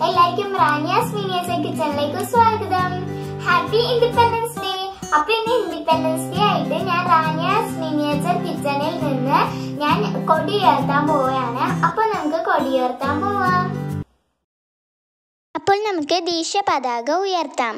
എല്ലാവർക്കും റാനിയാസ് മീനിയസ് കിച്ചണിലേക്ക് സ്വാഗതം ഹാപ്പി ഇൻഡിപെൻഡൻസ് ഡേ അപ്പൊ ഇന്ന് ഇൻഡിപെൻഡൻസ് ഡേ ആയിട്ട് ഞാൻ റാനിയാസ് മിനിയേച്ചർ കിച്ചണിൽ നിന്ന് ഞാൻ കൊടി ഉയർത്താൻ പോവുകയാണ് അപ്പൊ നമുക്ക് കൊടി ഉയർത്താൻ പോവാം അപ്പോൾ നമുക്ക് ദേശീയ പതാക ഉയർത്താം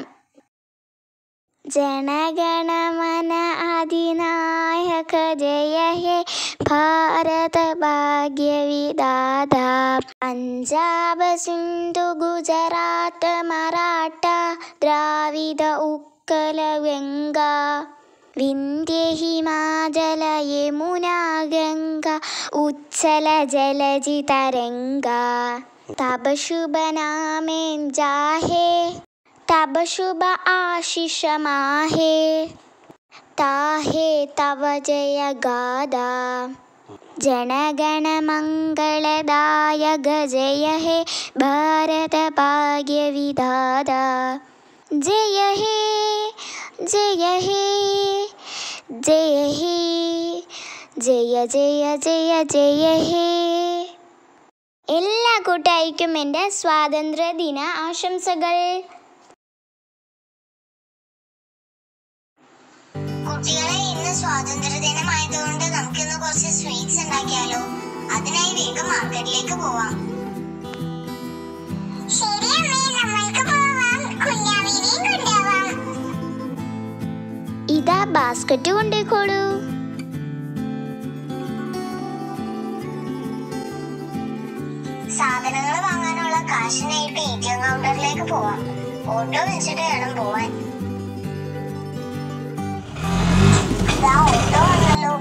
ജനഗണമന ആദിനായക ജയ ഹേ ഭാരത ഭാഗ്യവിദാത പഞ്ചാബ് സിന്ധു ഗുജറാത്ത് മറാഠ ദ്രാവിഡ ഉക്കല ഗംഗ വിന്ധ്യ ഹിമാചല യമുന ഗംഗ ഉജ്ജല ജലജി തരംഗ തപ ശുഭ നാമേൻ ജാഹേ तब शुभ आशीष माहे ताहे तव जय गादा जनगण मङ्गलदायक जय हे भारत भाग्यविधाता जय हे जय हे जय हे ജയ ജയ ജയ ജയ ഹേ എല്ലാ കൂട്ടായിക്കും എൻ്റെ സ്വാതന്ത്ര്യ ദിന ആശംസകൾ കുട്ടികളെ ഇന്ന് സ്വാതന്ത്ര്യ ദിനമായതുകൊണ്ട് നമുക്കിന്ന് കുറച്ച് സ്വീറ്റ്സ് ഉണ്ടാക്കിയാലോ അതിനായി വേഗം മാർക്കറ്റിലേക്ക് പോവാം ശരി അമ്മേ നമ്മൾക്ക് പോവാം കുഞ്ഞാവിനെയും കൊണ്ടുപോവാം ഇതാ ബാസ്ക്കറ്റ് കൊണ്ടേക്കോളൂ സാധനങ്ങൾ വാങ്ങാനുള്ള കാശിനായിട്ട് എ ടി എം കൗണ്ടറിലേക്ക് പോവാം ഓട്ടോ വെച്ചിട്ട് വേണം പോവാൻ ദാ ഓട്ടോ വന്നല്ലോ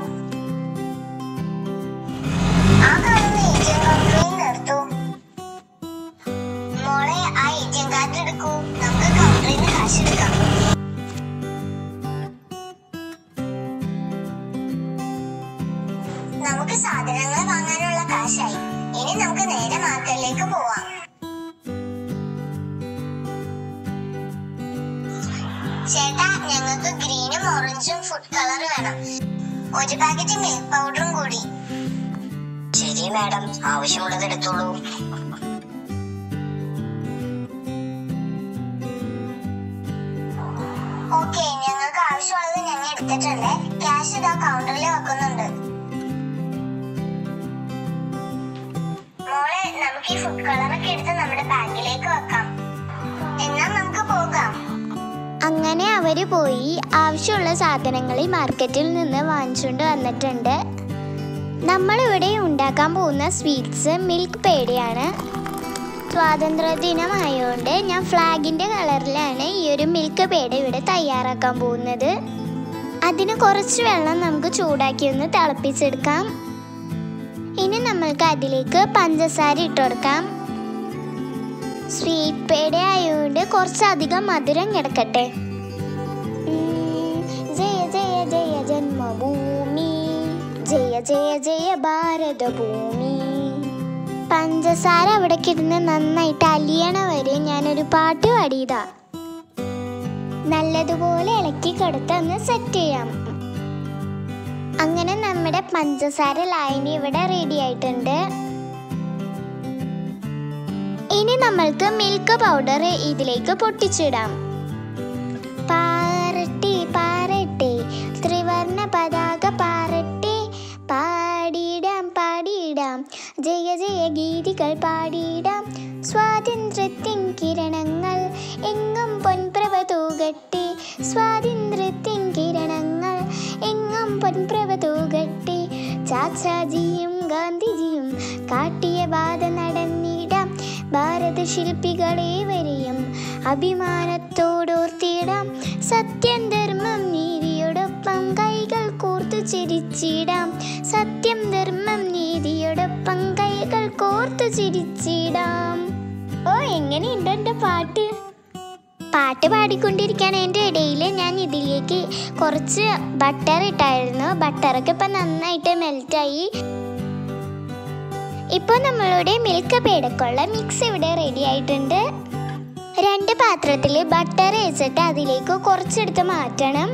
ആ കാണുന്ന എ ടി എം കൗണ്ടറിൽ നിർത്തൂ മോളെ ആ എ ടി എം കാർഡ് എടുക്കൂ നമുക്ക് കൗണ്ടറിൽ നിന്ന് കാശ് എടുക്കാം നമുക്ക് സാധനങ്ങൾ വാങ്ങാനുള്ള കാശായി ഇനി നമുക്ക് നേരെ മാർക്കറ്റിലേക്ക് പോവാം ചേട്ടാ ഞങ്ങൾക്ക് ഗ്രീനും ഓറഞ്ചും ഫുഡ് കളർ വേണം ഒരു പാക്കറ്റ് മിൽക്ക് പൗഡറും കൂടി ശരി മാഡം ആവശ്യമുള്ളത് എടുത്തോളൂ ഓക്കെ ഞങ്ങൾക്ക് ആവശ്യമുള്ളത് ഞങ്ങൾ എടുത്തിട്ടുണ്ട് ക്യാഷ് ഇതാ കൗണ്ടറിൽ വെക്കുന്നുണ്ട് മോളെ നമുക്ക് ഈ ഫുഡ് കളറൊക്കെ എടുത്ത് നമ്മുടെ ബാഗിലേക്ക് വെക്കാം എന്നാൽ നമുക്ക് പോകാം അങ്ങനെ അവര് പോയി ആവശ്യമുള്ള സാധനങ്ങൾ ഈ മാർക്കറ്റിൽ നിന്ന് വാങ്ങിച്ചുകൊണ്ട് വന്നിട്ടുണ്ട് നമ്മളിവിടെ ഉണ്ടാക്കാൻ പോകുന്ന സ്വീറ്റ്സ് മിൽക്ക് പേടയാണ് സ്വാതന്ത്ര്യ ദിനമായതുകൊണ്ട് ഞാൻ ഫ്ലാഗിൻ്റെ കളറിലാണ് ഈ ഒരു മിൽക്ക് പേട ഇവിടെ തയ്യാറാക്കാൻ പോകുന്നത് അതിന് കുറച്ച് വെള്ളം നമുക്ക് ചൂടാക്കി ഒന്ന് തിളപ്പിച്ചെടുക്കാം ഇനി നമ്മൾക്ക് അതിലേക്ക് പഞ്ചസാര ഇട്ട് കൊടുക്കാം സ്വീറ്റ് പേട ആയതുകൊണ്ട് കുറച്ചധികം മധുരം കിടക്കട്ടെ ഉം, ജയ ജയ ജയ ജന്മഭൂമി ജയ ജയ ജയ ഭാരതഭൂമി പഞ്ചസാര അവിടെ കിടന്ന് നന്നായിട്ട് അലിയണ വരെ ഞാനൊരു പാട്ട് പാടിയതാ നല്ലതുപോലെ ഇളക്കി കൊടുത്ത് ഒന്ന് സെറ്റ് ചെയ്യാം അങ്ങനെ നമ്മുടെ പഞ്ചസാര ലായനി ഇവിടെ റെഡി ആയിട്ടുണ്ട് ഇനി നമ്മൾക്ക് മിൽക്ക് പൗഡർ ഇതിലേക്ക് പൊട്ടിച്ചിടാം പാറട്ടെ പാറട്ടെ ത്രിവർണ പതാക പാറട്ടെ പാടിയിടാം പാടിയിടാം ജയ ജയ ഗീതികൾ പാടിയിടാം സ്വാതന്ത്ര്യത്തിൻ കിരണങ്ങൾ എങ്ങും പൊൻപ്രഭ തൂകട്ടെ സ്വാതന്ത്ര്യത്തിൻ കിരണങ്ങൾ എങ്ങും പൊൻപ്രഭ തൂകട്ടെ ചാച്ചാജിയും ഗാന്ധിജിയും കാട്ടിയ ബാധ നടന്നിടാം ഭാരത ശില്പികളേവരെയും അഭിമാനത്തോടോർത്തിടാം സത്യം ധർമ്മം നീതിയോടൊപ്പം കൈകൾ കോർത്തു ചിരിച്ചിടാം സത്യം ധർമ്മം നീതിയോടൊപ്പം കൈകൾ കോർത്തു ചിരിച്ചിടാം ഓ എങ്ങനെയുണ്ട് എൻ്റെ പാട്ട് പാട്ട് പാടിക്കൊണ്ടിരിക്കാൻ എൻ്റെ ഇടയിൽ ഞാൻ ഇതിലേക്ക് കുറച്ച് ബട്ടർ ഇട്ടായിരുന്നു ബട്ടറൊക്കെ ഇപ്പം നന്നായിട്ട് മെൽറ്റായി ഇപ്പോൾ നമ്മളുടെ മിൽക്ക് പേടക്കുള്ള മിക്സ് ഇവിടെ റെഡി ആയിട്ടുണ്ട് രണ്ട് പാത്രത്തിൽ ബട്ടർ വെച്ചിട്ട് അതിലേക്ക് കുറച്ചെടുത്ത് മാറ്റണം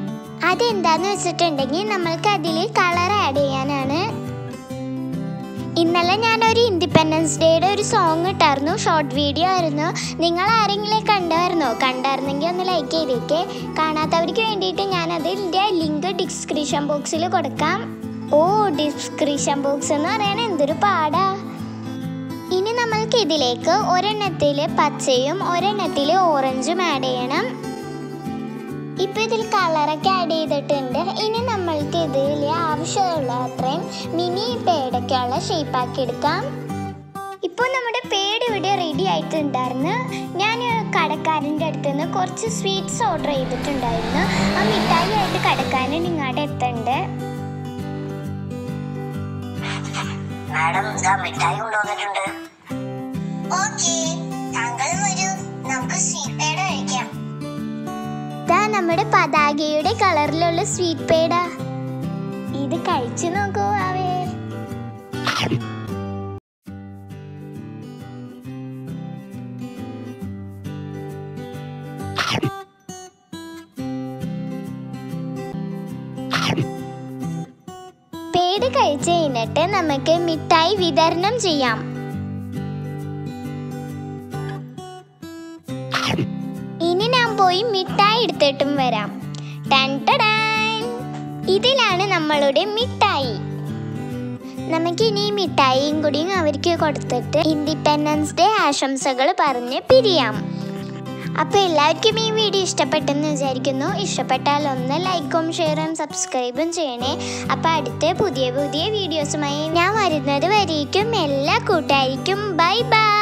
അതെന്താന്ന് വെച്ചിട്ടുണ്ടെങ്കിൽ നമ്മൾക്ക് അതിൽ കളർ ആഡ് ചെയ്യാനാണ് ഇന്നലെ ഞാനൊരു ഇൻഡിപെൻഡൻസ് ഡേയുടെ ഒരു സോങ് ഇട്ടായിരുന്നു ഷോർട്ട് വീഡിയോ ആയിരുന്നു നിങ്ങൾ ആരെങ്കിലും കണ്ടായിരുന്നോ കണ്ടായിരുന്നെങ്കിൽ ഒന്ന് ലൈക്ക് ചെയ്തേക്ക് കാണാത്തവർക്ക് വേണ്ടിയിട്ട് ഞാൻ അതിൻ്റെ ലിങ്ക് ഡിസ്ക്രിപ്ഷൻ ബോക്സിൽ കൊടുക്കാം ഓ ഡിസ്ക്രിപ്ഷൻ ബോക്സ് എന്ന് പറയാൻ എന്തൊരു പാടാ ഇനി നമ്മൾക്ക് ഇതിലേക്ക് ഒരെണ്ണത്തിൽ പച്ചയും ഒരെണ്ണത്തിൽ ഓറഞ്ചും ആഡ് ചെയ്യണം ഇപ്പൊ ഇതിൽ കളറൊക്കെ ആഡ് ചെയ്തിട്ടുണ്ട് ഇനി നമ്മൾക്ക് ഇതിൽ ആവശ്യമുള്ള അത്രയും മിനി പേടൊക്കെയുള്ള ഷേപ്പാക്കി എടുക്കാം ഇപ്പോൾ നമ്മുടെ പേട് ഇവിടെ റെഡി ആയിട്ടുണ്ടായിരുന്നു ഞാൻ കടക്കാരൻ്റെ അടുത്ത് നിന്ന് കുറച്ച് സ്വീറ്റ്സ് ഓർഡർ ചെയ്തിട്ടുണ്ടായിരുന്നു ആ മിഠായി ആയിട്ട് കടക്കാരൻ ഇങ്ങോട്ട് എത്തുന്നുണ്ട് മാഡം ഇതാ മിഠായി കൊണ്ടുവന്നിട്ടുണ്ട് ഓക്കേ താങ്കൾ വരൂ നമുക്ക് സ്വീറ്റ് കഴിക്കാം ഇതാ നമ്മുടെ പതാകയുടെ കളറിലുള്ള സ്വീറ്റ് പേടാ ഇത് കഴിച്ചു നോക്കൂ അവേ പേട് കഴിച്ച് കഴിഞ്ഞിട്ട് നമുക്ക് മിഠായി വിതരണം ചെയ്യാം ഇനി ഞാൻ പോയി മിഠായി എടുത്തിട്ടും വരാം ടൻ ടടാൻ. ഇതിലാണ് നമ്മളുടെ മിഠായി നമുക്ക് ഇനി ഈ മിഠായിയും കൂടിയും അവർക്ക് കൊടുത്തിട്ട് ഇൻഡിപെൻഡൻസ് ഡേ ആശംസകൾ പറഞ്ഞ് പിരിയാം അപ്പോൾ എല്ലാവർക്കും ഈ വീഡിയോ ഇഷ്ടപ്പെട്ടെന്ന് വിചാരിക്കുന്നു ഇഷ്ടപ്പെട്ടാൽ ഒന്ന് ലൈക്കും ഷെയറും സബ്സ്ക്രൈബും ചെയ്യണേ അപ്പോൾ അടുത്ത പുതിയ പുതിയ വീഡിയോസുമായി ഞാൻ വരുന്നത് വരേക്കും എല്ലാ കൂട്ടുകാരിക്കും ബൈ ബൈ